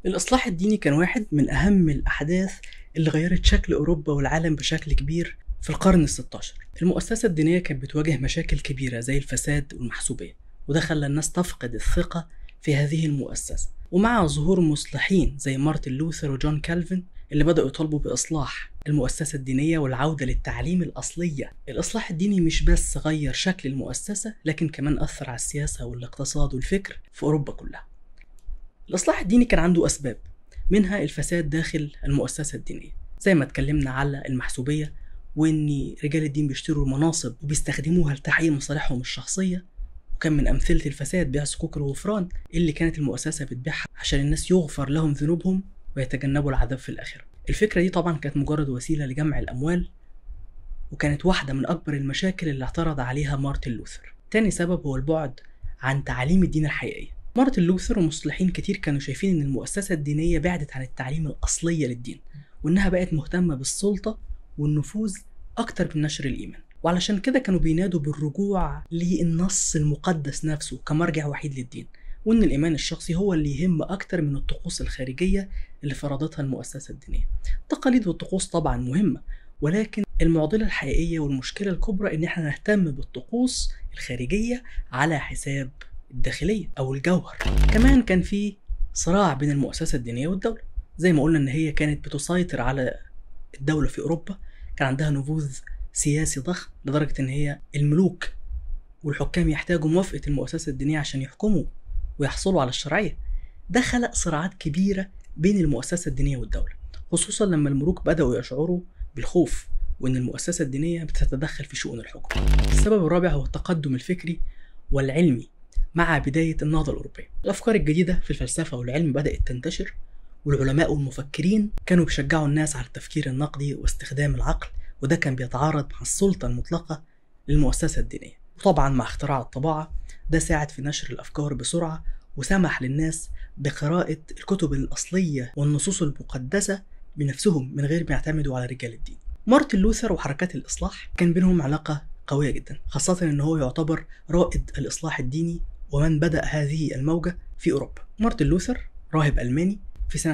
الإصلاح الديني كان واحد من أهم الأحداث اللي غيرت شكل أوروبا والعالم بشكل كبير في القرن الستاشر المؤسسة الدينية كانت بتواجه مشاكل كبيرة زي الفساد والمحسوبية وده خلى الناس تفقد الثقة في هذه المؤسسة ومع ظهور مصلحين زي مارتن لوثر وجون كالفن اللي بدأوا يطالبوا بإصلاح المؤسسة الدينية والعودة للتعليم الأصلية الإصلاح الديني مش بس غير شكل المؤسسة لكن كمان أثر على السياسة والاقتصاد والفكر في أوروبا كلها الإصلاح الديني كان عنده أسباب منها الفساد داخل المؤسسة الدينية زي ما اتكلمنا على المحسوبية وإن رجال الدين بيشتروا المناصب وبيستخدموها لتحقيق مصالحهم الشخصية وكان من أمثلة الفساد بيع صكوك الغفران اللي كانت المؤسسة بتبيعها عشان الناس يغفر لهم ذنوبهم ويتجنبوا العذاب في الآخرة الفكرة دي طبعا كانت مجرد وسيلة لجمع الأموال وكانت واحدة من أكبر المشاكل اللي اعترض عليها مارتن لوثر تاني سبب هو البعد عن تعاليم الدين الحقيقية مارتن لوثر ومصلحين كتير كانوا شايفين إن المؤسسة الدينية بعدت عن التعليم الأصلية للدين وإنها بقت مهتمة بالسلطة والنفوذ أكتر من نشر الإيمان وعلشان كده كانوا بينادوا بالرجوع للنص المقدس نفسه كمرجع وحيد للدين وإن الإيمان الشخصي هو اللي يهم أكتر من الطقوس الخارجية اللي فرضتها المؤسسة الدينية التقاليد والطقوس طبعا مهمة ولكن المعضلة الحقيقية والمشكلة الكبرى إن إحنا نهتم بالطقوس الخارجية على حساب الداخلية أو الجوهر كمان كان في صراع بين المؤسسة الدينية والدولة زي ما قلنا إن هي كانت بتسيطر على الدولة في أوروبا كان عندها نفوذ سياسي ضخم لدرجة إن هي الملوك والحكام يحتاجوا موافقة المؤسسة الدينية عشان يحكموا ويحصلوا على الشرعية ده خلق صراعات كبيرة بين المؤسسة الدينية والدولة خصوصا لما الملوك بدأوا يشعروا بالخوف وإن المؤسسة الدينية بتتدخل في شؤون الحكم السبب الرابع هو التقدم الفكري والعلمي مع بداية النهضة الأوروبية الأفكار الجديدة في الفلسفة والعلم بدأت تنتشر والعلماء والمفكرين كانوا بيشجعوا الناس على التفكير النقدي واستخدام العقل وده كان بيتعارض مع السلطة المطلقة للمؤسسة الدينية وطبعا مع اختراع الطباعة ده ساعد في نشر الأفكار بسرعة وسمح للناس بقراءة الكتب الأصلية والنصوص المقدسة بنفسهم من غير ما يعتمدوا على رجال الدين مارتن لوثر وحركات الإصلاح كان بينهم علاقة قوية جدا خاصة إن هو يعتبر رائد الإصلاح الديني ومن بدأ هذه الموجة في أوروبا مارتن لوثر راهب ألماني في سنة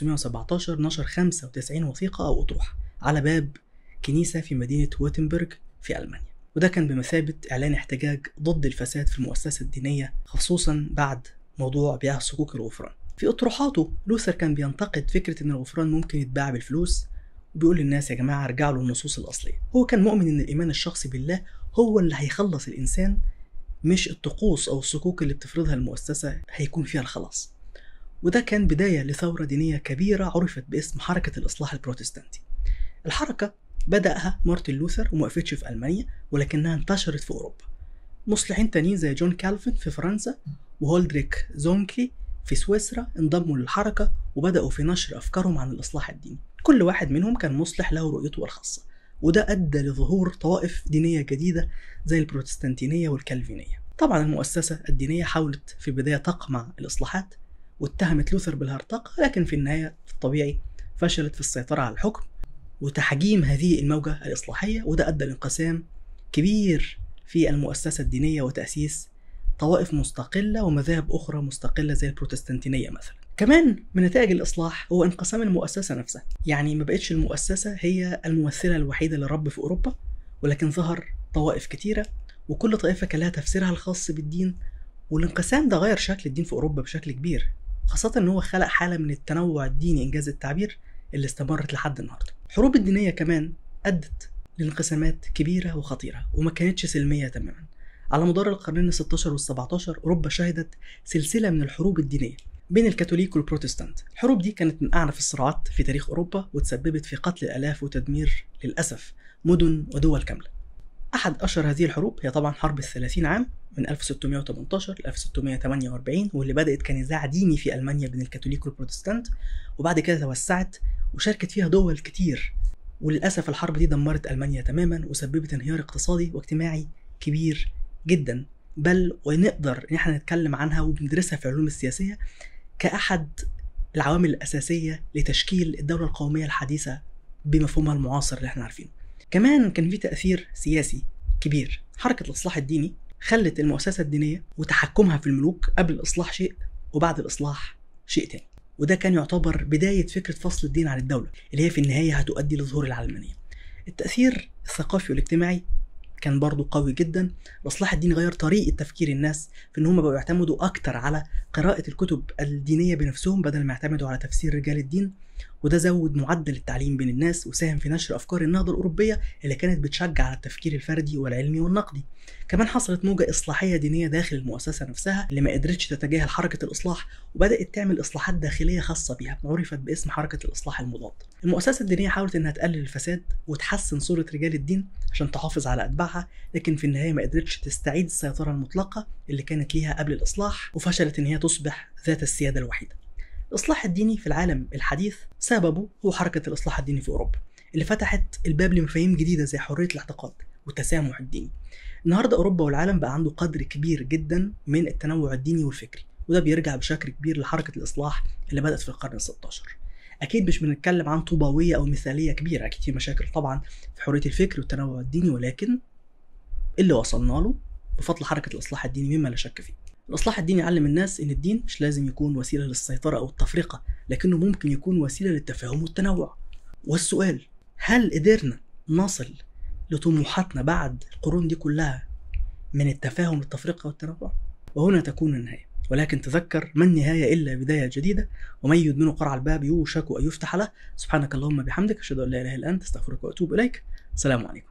1517 نشر 95 وثيقة أو أطروحة على باب كنيسة في مدينة ووتنبرغ في ألمانيا وده كان بمثابة إعلان احتجاج ضد الفساد في المؤسسة الدينية خصوصا بعد موضوع بيع صكوك الغفران في أطروحاته لوثر كان بينتقد فكرة إن الغفران ممكن يتباع بالفلوس وبيقول للناس يا جماعة ارجعوا للنصوص الأصلية هو كان مؤمن إن الإيمان الشخصي بالله هو اللي هيخلص الإنسان مش الطقوس أو الصكوك اللي بتفرضها المؤسسة هيكون فيها الخلاص وده كان بداية لثورة دينية كبيرة عرفت باسم حركة الإصلاح البروتستانتي الحركة بدأها مارتن لوثر وما وقفتش في ألمانيا ولكنها انتشرت في أوروبا مصلحين تانيين زي جون كالفن في فرنسا وهولدريك زونكي في سويسرا انضموا للحركة وبدأوا في نشر أفكارهم عن الإصلاح الديني كل واحد منهم كان مصلح له رؤيته الخاصة وده أدى لظهور طوائف دينية جديدة زي البروتستانتينية والكالفينية طبعا المؤسسة الدينية حاولت في البداية تقمع الإصلاحات واتهمت لوثر بالهرطقة لكن في النهاية في الطبيعي فشلت في السيطرة على الحكم وتحجيم هذه الموجة الإصلاحية وده أدى لانقسام كبير في المؤسسة الدينية وتأسيس طوائف مستقلة ومذاهب أخرى مستقلة زي البروتستانتينية مثلا كمان من نتائج الإصلاح هو انقسام المؤسسة نفسها يعني ما بقتش المؤسسة هي الممثلة الوحيدة للرب في أوروبا ولكن ظهر طوائف كتيرة وكل طائفة كان لها تفسيرها الخاص بالدين والانقسام ده غير شكل الدين في أوروبا بشكل كبير خاصة إن هو خلق حالة من التنوع الديني إنجاز التعبير اللي استمرت لحد النهاردة الحروب الدينية كمان أدت لانقسامات كبيرة وخطيرة وما كانتش سلمية تماما على مدار القرنين ال 16 وال 17 أوروبا شهدت سلسلة من الحروب الدينية بين الكاثوليك والبروتستانت الحروب دي كانت من أعنف الصراعات في تاريخ أوروبا وتسببت في قتل الآلاف وتدمير للأسف مدن ودول كاملة أحد أشهر هذه الحروب هي طبعا حرب الثلاثين عام من 1618 ل 1648 واللي بدأت كنزاع ديني في ألمانيا بين الكاثوليك والبروتستانت وبعد كده توسعت وشاركت فيها دول كتير وللأسف الحرب دي دمرت ألمانيا تماما وسببت انهيار اقتصادي واجتماعي كبير جدا بل ونقدر ان احنا نتكلم عنها وبندرسها في العلوم السياسية كأحد العوامل الأساسية لتشكيل الدولة القومية الحديثة بمفهومها المعاصر اللي احنا عارفينه كمان كان في تأثير سياسي كبير حركة الإصلاح الديني خلت المؤسسة الدينية وتحكمها في الملوك قبل الإصلاح شيء وبعد الإصلاح شيء تاني وده كان يعتبر بداية فكرة فصل الدين عن الدولة اللي هي في النهاية هتؤدي لظهور العلمانية التأثير الثقافي والاجتماعي كان برضه قوي جدا الإصلاح الديني غير طريقة تفكير الناس في إن هم بقوا يعتمدوا أكتر على قراءة الكتب الدينية بنفسهم بدل ما يعتمدوا على تفسير رجال الدين وده زود معدل التعليم بين الناس وساهم في نشر افكار النهضه الاوروبيه اللي كانت بتشجع على التفكير الفردي والعلمي والنقدي. كمان حصلت موجه اصلاحيه دينيه داخل المؤسسه نفسها اللي ما قدرتش تتجاهل حركه الاصلاح وبدات تعمل اصلاحات داخليه خاصه بيها عرفت باسم حركه الاصلاح المضاد. المؤسسه الدينيه حاولت انها تقلل الفساد وتحسن صوره رجال الدين عشان تحافظ على اتباعها لكن في النهايه ما قدرتش تستعيد السيطره المطلقه اللي كانت ليها قبل الاصلاح وفشلت ان هي تصبح ذات السياده الوحيده. الإصلاح الديني في العالم الحديث سببه هو حركة الإصلاح الديني في أوروبا اللي فتحت الباب لمفاهيم جديدة زي حرية الاعتقاد والتسامح الديني النهاردة أوروبا والعالم بقى عنده قدر كبير جدا من التنوع الديني والفكري وده بيرجع بشكل كبير لحركة الإصلاح اللي بدأت في القرن ال16 أكيد مش بنتكلم عن طوباوية أو مثالية كبيرة أكيد في مشاكل طبعا في حرية الفكر والتنوع الديني ولكن اللي وصلنا له بفضل حركة الإصلاح الديني مما لا شك فيه الإصلاح الديني علم الناس إن الدين مش لازم يكون وسيلة للسيطرة أو التفرقة لكنه ممكن يكون وسيلة للتفاهم والتنوع والسؤال هل قدرنا نصل لطموحاتنا بعد القرون دي كلها من التفاهم والتفرقة والتنوع وهنا تكون النهاية ولكن تذكر ما النهاية إلا بداية جديدة ومن يدمن قرع الباب يوشك أن يفتح له سبحانك اللهم بحمدك أشهد أن لا إله إلا أنت أستغفرك وأتوب إليك السلام عليكم